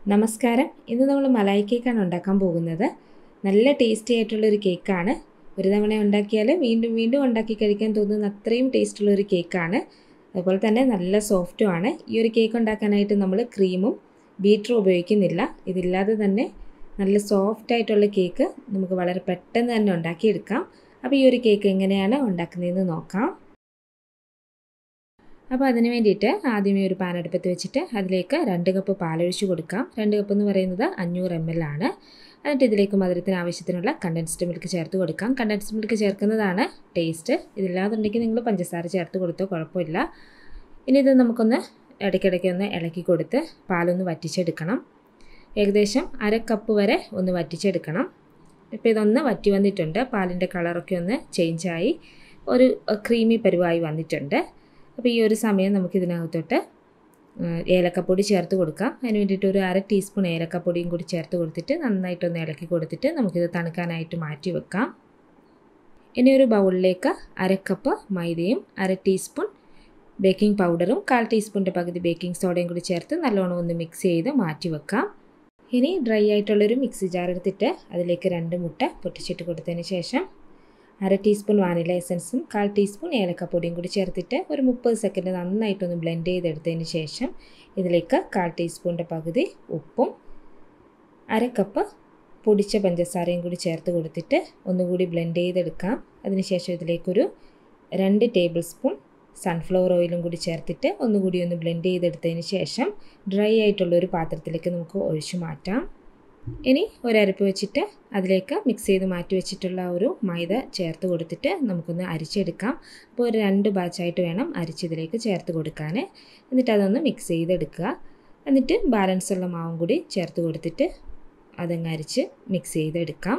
നമസ്കാരം ഇന്ന് നമ്മൾ മലായി കേക്കാണ് ഉണ്ടാക്കാൻ പോകുന്നത് നല്ല ടേസ്റ്റി ആയിട്ടുള്ളൊരു കേക്കാണ് ഒരു തവണ ഉണ്ടാക്കിയാൽ വീണ്ടും വീണ്ടും ഉണ്ടാക്കി കഴിക്കാൻ തോന്നുന്ന അത്രയും ടേസ്റ്റുള്ള ഒരു കേക്കാണ് അതുപോലെ തന്നെ നല്ല സോഫ്റ്റുമാണ് ഈ ഒരു കേക്ക് ഉണ്ടാക്കാനായിട്ട് നമ്മൾ ക്രീമും ബീറ്ററും ഉപയോഗിക്കുന്നില്ല ഇതില്ലാതെ തന്നെ നല്ല സോഫ്റ്റ് ആയിട്ടുള്ള കേക്ക് നമുക്ക് വളരെ പെട്ടെന്ന് തന്നെ ഉണ്ടാക്കിയെടുക്കാം അപ്പോൾ ഈ ഒരു കേക്ക് എങ്ങനെയാണ് ഉണ്ടാക്കുന്നതെന്ന് നോക്കാം അപ്പോൾ അതിന് വേണ്ടിയിട്ട് ആദ്യമേ ഒരു പാൻ അടുപ്പത്ത് വെച്ചിട്ട് അതിലേക്ക് രണ്ട് കപ്പ് പാലൊഴിച്ച് കൊടുക്കാം രണ്ട് കപ്പ് എന്ന് പറയുന്നത് അഞ്ഞൂറ് എം എൽ ആണ് എന്നിട്ട് ഇതിലേക്ക് മധുരത്തിന് ആവശ്യത്തിനുള്ള കണ്ടൻസ്ഡ് മിൽക്ക് ചേർത്ത് കൊടുക്കാം കണ്ടൻസ്ഡ് മിൽക്ക് ചേർക്കുന്നതാണ് ടേസ്റ്റ് ഇതില്ലാതുണ്ടെങ്കിൽ നിങ്ങൾ പഞ്ചസാര ചേർത്ത് കൊടുത്തോ കുഴപ്പമില്ല ഇനി ഇത് നമുക്കൊന്ന് ഇടയ്ക്കിടയ്ക്ക് ഒന്ന് ഇളക്കി കൊടുത്ത് പാലൊന്ന് വറ്റിച്ചെടുക്കണം ഏകദേശം അര കപ്പ് വരെ ഒന്ന് വറ്റിച്ചെടുക്കണം ഇപ്പോൾ ഇതൊന്ന് വറ്റി വന്നിട്ടുണ്ട് പാലിൻ്റെ കളറൊക്കെ ഒന്ന് ചേഞ്ചായി ഒരു ക്രീമി പരുവായി വന്നിട്ടുണ്ട് അപ്പോൾ ഈ ഒരു സമയം നമുക്ക് ഇതിനകത്തോട്ട് ഏലക്കപ്പൊടി ചേർത്ത് കൊടുക്കാം അതിന് വേണ്ടിയിട്ട് ഒരു അര ടീസ്പൂൺ ഏലക്കപ്പൊടിയും കൂടി ചേർത്ത് കൊടുത്തിട്ട് നന്നായിട്ടൊന്ന് ഇളക്കി കൊടുത്തിട്ട് നമുക്കിത് തണുക്കാനായിട്ട് മാറ്റി വെക്കാം ഇനി ഒരു ബൗളിലേക്ക് അര കപ്പ് മൈദയും അര ടീസ്പൂൺ ബേക്കിംഗ് പൗഡറും കാൽ ടീസ്പൂണിൻ്റെ പകുതി ബേക്കിംഗ് സോഡയും കൂടി ചേർത്ത് നല്ലോണം ഒന്ന് മിക്സ് ചെയ്ത് മാറ്റി വെക്കാം ഇനി ഡ്രൈ ആയിട്ടുള്ളൊരു മിക്സി ജാർ എടുത്തിട്ട് അതിലേക്ക് രണ്ട് മുട്ട പൊട്ടിച്ചിട്ട് കൊടുത്തതിന് ശേഷം അര ടീസ്പൂൺ വാനില എസൻസും കാൽ ടീസ്പൂൺ ഏലക്കപ്പൊടിയും കൂടി ചേർത്തിട്ട് ഒരു മുപ്പത് സെക്കൻഡ് നന്നായിട്ടൊന്ന് ബ്ലെൻഡ് ചെയ്തെടുത്തതിന് ശേഷം ഇതിലേക്ക് കാൽ ടീസ്പൂണിൻ്റെ പകുതി ഉപ്പും അര കപ്പ് പൊടിച്ച പഞ്ചസാരയും കൂടി ചേർത്ത് കൊടുത്തിട്ട് ഒന്നുകൂടി ബ്ലെൻഡ് ചെയ്തെടുക്കാം അതിനുശേഷം ഇതിലേക്കൊരു രണ്ട് ടേബിൾ സ്പൂൺ സൺഫ്ലവർ ഓയിലും കൂടി ചേർത്തിട്ട് ഒന്നുകൂടി ഒന്ന് ബ്ലെൻഡ് ചെയ്തെടുത്തതിന് ശേഷം ഡ്രൈ ആയിട്ടുള്ള ഒരു പാത്രത്തിലേക്ക് നമുക്ക് ഒഴിച്ചു മാറ്റാം ഇനി ഒരരപ്പ് വെച്ചിട്ട് അതിലേക്ക് മിക്സ് ചെയ്ത് മാറ്റി വെച്ചിട്ടുള്ള ഒരു മൈദ ചേർത്ത് കൊടുത്തിട്ട് നമുക്കൊന്ന് അരിച്ചെടുക്കാം അപ്പോൾ ഒരു രണ്ട് ബാച്ചായിട്ട് വേണം അരിച്ചതിലേക്ക് ചേർത്ത് കൊടുക്കാൻ എന്നിട്ട് അതൊന്ന് മിക്സ് ചെയ്തെടുക്കുക എന്നിട്ട് ബാലൻസ് ഉള്ള മാവും കൂടി ചേർത്ത് കൊടുത്തിട്ട് അതങ്ങ് അരിച്ച് മിക്സ് ചെയ്തെടുക്കാം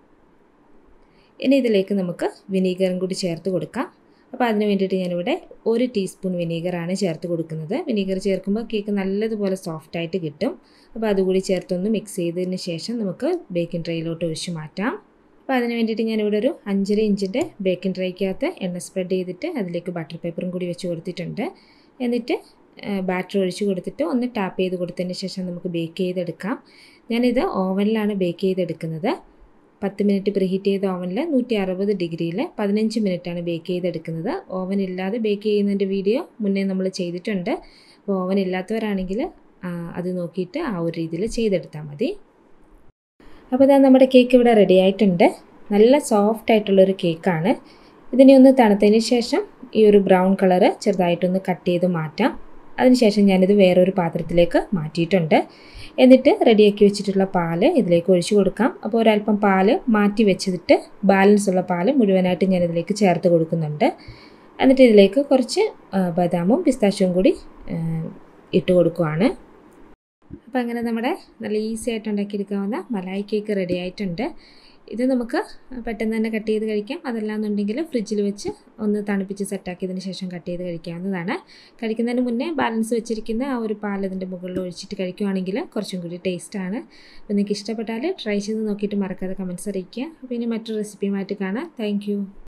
ഇനി ഇതിലേക്ക് നമുക്ക് വിനീഗറും കൂടി ചേർത്ത് കൊടുക്കാം അപ്പോൾ അതിന് വേണ്ടിയിട്ട് ഞാനിവിടെ ഒരു ടീസ്പൂൺ വിനീഗറാണ് ചേർത്ത് കൊടുക്കുന്നത് വിനീഗർ ചേർക്കുമ്പോൾ കേക്ക് നല്ലതുപോലെ സോഫ്റ്റായിട്ട് കിട്ടും അപ്പോൾ അതുകൂടി ചേർത്തൊന്ന് മിക്സ് ചെയ്തതിന് ശേഷം നമുക്ക് ബേക്കിംഗ് ട്രേയിലോട്ട് ഒഴിച്ച് മാറ്റാം അപ്പോൾ അതിന് വേണ്ടിയിട്ട് ഞാനിവിടെ ഒരു അഞ്ചര ഇഞ്ചിൻ്റെ ബേക്കിംഗ് ട്രേക്കകത്ത് എണ്ണ സ്പ്രെഡ് ചെയ്തിട്ട് അതിലേക്ക് ബട്ടർ പേപ്പറും കൂടി വെച്ച് കൊടുത്തിട്ടുണ്ട് എന്നിട്ട് ബാറ്റർ ഒഴിച്ച് കൊടുത്തിട്ട് ഒന്ന് ടാപ്പ് ചെയ്ത് കൊടുത്തതിന് ശേഷം നമുക്ക് ബേക്ക് ചെയ്തെടുക്കാം ഞാനിത് ഓവനിലാണ് ബേക്ക് ചെയ്തെടുക്കുന്നത് പത്ത് മിനിറ്റ് പ്രീഹീറ്റ് ചെയ്ത ഓവനിൽ നൂറ്റി അറുപത് ഡിഗ്രിയിൽ പതിനഞ്ച് മിനിറ്റാണ് ബേക്ക് ചെയ്തെടുക്കുന്നത് ഓവൻ ഇല്ലാതെ ബേക്ക് ചെയ്യുന്നതിൻ്റെ വീഡിയോ മുന്നേ നമ്മൾ ചെയ്തിട്ടുണ്ട് അപ്പോൾ ഓവൻ ഇല്ലാത്തവരാണെങ്കിൽ അത് നോക്കിയിട്ട് ആ ഒരു രീതിയിൽ ചെയ്തെടുത്താൽ മതി അപ്പോൾ ഇതാ നമ്മുടെ കേക്ക് ഇവിടെ റെഡി ആയിട്ടുണ്ട് നല്ല സോഫ്റ്റ് ആയിട്ടുള്ളൊരു കേക്കാണ് ഇതിനെ ഒന്ന് തണുത്തതിന് ശേഷം ഈ ഒരു ബ്രൗൺ കളറ് ചെറുതായിട്ടൊന്ന് കട്ട് ചെയ്ത് മാറ്റാം അതിനുശേഷം ഞാനിത് വേറൊരു പാത്രത്തിലേക്ക് മാറ്റിയിട്ടുണ്ട് എന്നിട്ട് റെഡിയാക്കി വെച്ചിട്ടുള്ള പാല് ഇതിലേക്ക് ഒഴിച്ചു കൊടുക്കാം അപ്പോൾ ഒരല്പം പാല് മാറ്റി വെച്ചിട്ട് ബാലൻസ് ഉള്ള പാല് മുഴുവനായിട്ട് ഞാൻ ഇതിലേക്ക് ചേർത്ത് കൊടുക്കുന്നുണ്ട് എന്നിട്ട് ഇതിലേക്ക് കുറച്ച് ബദാമും പിസ്താച്ചും കൂടി ഇട്ട് കൊടുക്കുവാണ് അപ്പോൾ അങ്ങനെ നമ്മുടെ നല്ല ഈസി ആയിട്ട് ഉണ്ടാക്കിയെടുക്കാവുന്ന മലായി കേക്ക് റെഡി ആയിട്ടുണ്ട് ഇത് നമുക്ക് പെട്ടെന്ന് തന്നെ കട്ട് ചെയ്ത് കഴിക്കാം അതല്ലാന്നുണ്ടെങ്കിൽ ഫ്രിഡ്ജിൽ വെച്ച് ഒന്ന് തണുപ്പിച്ച് സെറ്റാക്കിയതിന് ശേഷം കട്ട് ചെയ്ത് കഴിക്കാവുന്നതാണ് കഴിക്കുന്നതിന് മുന്നേ ബാലൻസ് വെച്ചിരിക്കുന്ന ആ ഒരു പാൽ ഇതിൻ്റെ മുകളിൽ ഒഴിച്ചിട്ട് കഴിക്കുവാണെങ്കിൽ കുറച്ചും കൂടി ടേസ്റ്റാണ് അപ്പോൾ നിങ്ങൾക്ക് ഇഷ്ടപ്പെട്ടാൽ ട്രൈ ചെയ്ത് നോക്കിയിട്ട് മറക്കാതെ കമൻറ്റ്സ് അറിയിക്കുക അപ്പോൾ ഇനി മറ്റൊരു റെസിപ്പിയുമായിട്ട് കാണാം താങ്ക്